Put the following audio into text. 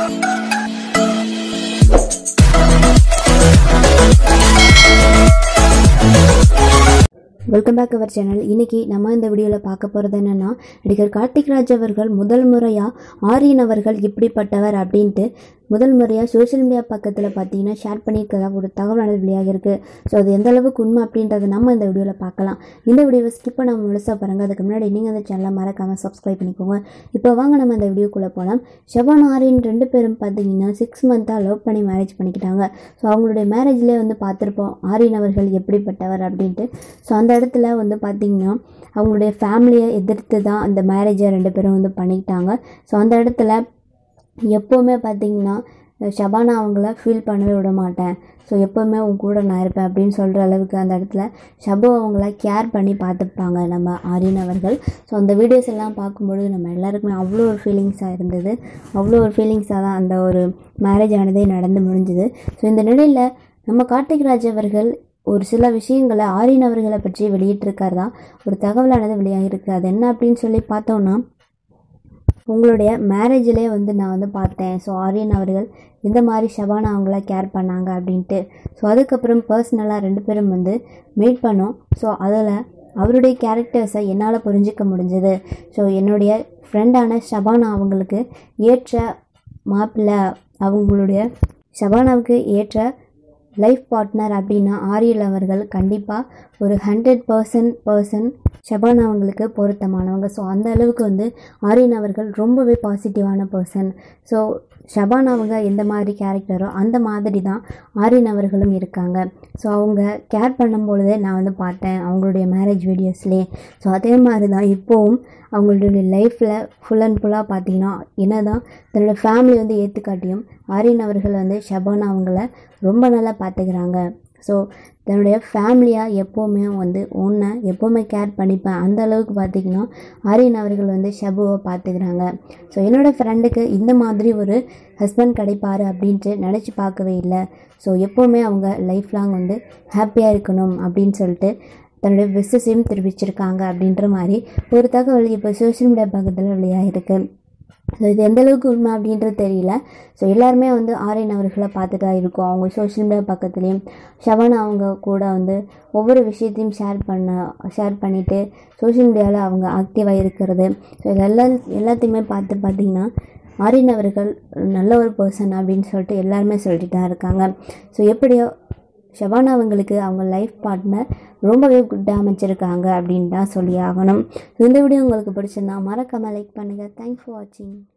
welcome back our channel இன்னைக்கு நம்ம இந்த வீடியோவில் பார்க்க போகிறது என்னென்னா நடிகர் கார்த்திக் ராஜ் அவர்கள் முதல் முறையாக ஆரியன் அவர்கள் இப்படிப்பட்டவர் அப்படின்ட்டு முதல் முறையாக சோஷியல் மீடியா பக்கத்தில் பார்த்தீங்கன்னா ஷேர் பண்ணியிருக்கதா ஒரு தகவலானது வெளியாக இருக்குது ஸோ அது எந்த அளவுக்கு உண்மை அப்படின்றத நம்ம இந்த வீடியோவில் பார்க்கலாம் இந்த வீடியோவை ஸ்கிப் பண்ண முழுசாக பாருங்கள் அதுக்கு முன்னாடி நீங்கள் அந்த சேனலை மறக்காமல் சப்ஸ்கிரைப் பண்ணிக்கோங்க இப்போ வாங்க நம்ம இந்த வீடியோக்குள்ளே போகலாம் ஷபான் ஆரியன் ரெண்டு பேரும் பார்த்தீங்கன்னா சிக்ஸ் மந்த்தாக லவ் பண்ணி மேரேஜ் பண்ணிக்கிட்டாங்க ஸோ அவங்களுடைய மேரேஜ்லேயே வந்து பார்த்துருப்போம் ஆரியன் அவர்கள் எப்படிப்பட்டவர் அப்படின்ட்டு ஸோ அந்த இடத்துல வந்து பார்த்திங்கன்னா அவங்களுடைய ஃபேமிலியை எதிர்த்து தான் அந்த மேரேஜை ரெண்டு பேரும் வந்து பண்ணிக்கிட்டாங்க ஸோ அந்த இடத்துல எப்போவுமே பார்த்தீங்கன்னா ஷபானா அவங்கள ஃபீல் பண்ணவே விட மாட்டேன் ஸோ எப்போவுமே உன் கூட நான் இருப்பேன் அப்படின்னு சொல்கிற அளவுக்கு அந்த இடத்துல ஷபு அவங்கள கேர் பண்ணி பார்த்துப்பாங்க நம்ம ஆரியன் அவர்கள் ஸோ அந்த வீடியோஸ் எல்லாம் பார்க்கும்பொழுது நம்ம எல்லாருக்குமே அவ்வளோ ஒரு ஃபீலிங்ஸாக இருந்தது அவ்வளோ ஒரு ஃபீலிங்ஸாக தான் அந்த ஒரு மேரேஜ் ஆனதே நடந்து முடிஞ்சுது ஸோ இந்த நிலையில் நம்ம கார்த்திக் ராஜ் அவர்கள் ஒரு சில விஷயங்களை ஆரியன் அவர்களை பற்றி வெளியிட்டிருக்காரு ஒரு தகவலானது வெளியாகிருக்கு அது என்ன அப்படின்னு சொல்லி பார்த்தோம்னா உங்களுடைய மேரேஜிலே வந்து நான் வந்து பார்த்தேன் ஸோ ஆரியன் அவர்கள் இந்த மாதிரி ஷபானா அவங்கள கேர் பண்ணாங்க அப்படின்ட்டு ஸோ அதுக்கப்புறம் பர்சனலாக ரெண்டு பேரும் வந்து மீட் பண்ணோம் ஸோ அதில் அவருடைய கேரக்டர்ஸை என்னால் புரிஞ்சிக்க முடிஞ்சது ஸோ என்னுடைய ஃப்ரெண்டான ஷபானா அவங்களுக்கு ஏற்ற மாப்பிள்ளை அவங்களுடைய ஷபானாவுக்கு ஏற்ற லைஃப் பார்ட்னர் அப்படின்னா ஆரியல் அவர்கள் கண்டிப்பாக ஒரு ஹண்ட்ரட் பர்சன்ட் பர்சன் ஷபானா அவங்களுக்கு பொருத்தமானவங்க ஸோ அந்த அளவுக்கு வந்து ஆரியன் அவர்கள் ரொம்பவே பாசிட்டிவான பர்சன் ஸோ ஷபானா அவங்க எந்த மாதிரி கேரக்டரோ அந்த மாதிரி தான் ஆரியன் அவர்களும் இருக்காங்க ஸோ அவங்க கேர் பண்ணும்பொழுதே நான் வந்து பார்த்தேன் அவங்களுடைய மேரேஜ் வீடியோஸ்லேயே ஸோ அதே மாதிரி தான் இப்போவும் அவங்களுடைய லைஃப்பில் ஃபுல் அண்ட் ஃபுல்லாக பார்த்தீங்கன்னா என்ன தான் தன்னோட ஃபேமிலி வந்து ஏற்றுக்காட்டியும் ஆரியன் அவர்கள் வந்து ஷபானா அவங்கள ரொம்ப நல்லா பார்த்துக்கிறாங்க ஸோ தன்னுடைய ஃபேமிலியாக எப்போவுமே வந்து ஒன்றை எப்போவுமே கேர் பண்ணிப்பேன் அந்த அளவுக்கு பார்த்திங்கன்னா ஆரியன் அவர்கள் வந்து ஷபுவை பார்த்துக்கிறாங்க ஸோ என்னோடய ஃப்ரெண்டுக்கு இந்த மாதிரி ஒரு ஹஸ்பண்ட் கிடைப்பார் அப்படின்ட்டு நினச்சி பார்க்கவே இல்லை ஸோ எப்போவுமே அவங்க லைஃப் லாங் வந்து ஹாப்பியாக இருக்கணும் அப்படின்னு சொல்லிட்டு தன்னுடைய விசஸையும் தெரிவிச்சிருக்காங்க அப்படின்ற மாதிரி ஒரு தகவல் இப்போ சோஷியல் மீடியா பக்கத்தில் வெளியாகிருக்கு ஸோ இது எந்த அளவுக்கு உண்மை அப்படின்றது தெரியல ஸோ எல்லாருமே வந்து ஆரியன் அவர்களை பார்த்துட்டு தான் இருக்கோம் அவங்க சோஷியல் மீடியா பக்கத்துலேயும் ஷவன் அவங்க கூட வந்து ஒவ்வொரு விஷயத்தையும் ஷேர் பண்ண ஷேர் பண்ணிவிட்டு சோஷியல் மீடியாவில் அவங்க ஆக்டிவாக இருக்கிறது ஸோ இதெல்லாம் எல்லாத்தையுமே பார்த்து பார்த்திங்கன்னா ஆரியன் அவர்கள் நல்ல ஒரு பர்சன் அப்படின்னு சொல்லிட்டு எல்லாருமே சொல்லிட்டு தான் இருக்காங்க ஸோ எப்படியோ ஷபானா அவங்களுக்கு அவங்க லைஃப் பார்ட்னர் ரொம்பவே குட்டாக அமைச்சிருக்காங்க அப்படின்னு தான் சொல்லி ஆகணும் இந்த வீடியோ உங்களுக்கு பிடிச்சிருந்தா மறக்காமல் லைக் பண்ணுங்கள் தேங்க்ஸ் ஃபார் வாட்சிங்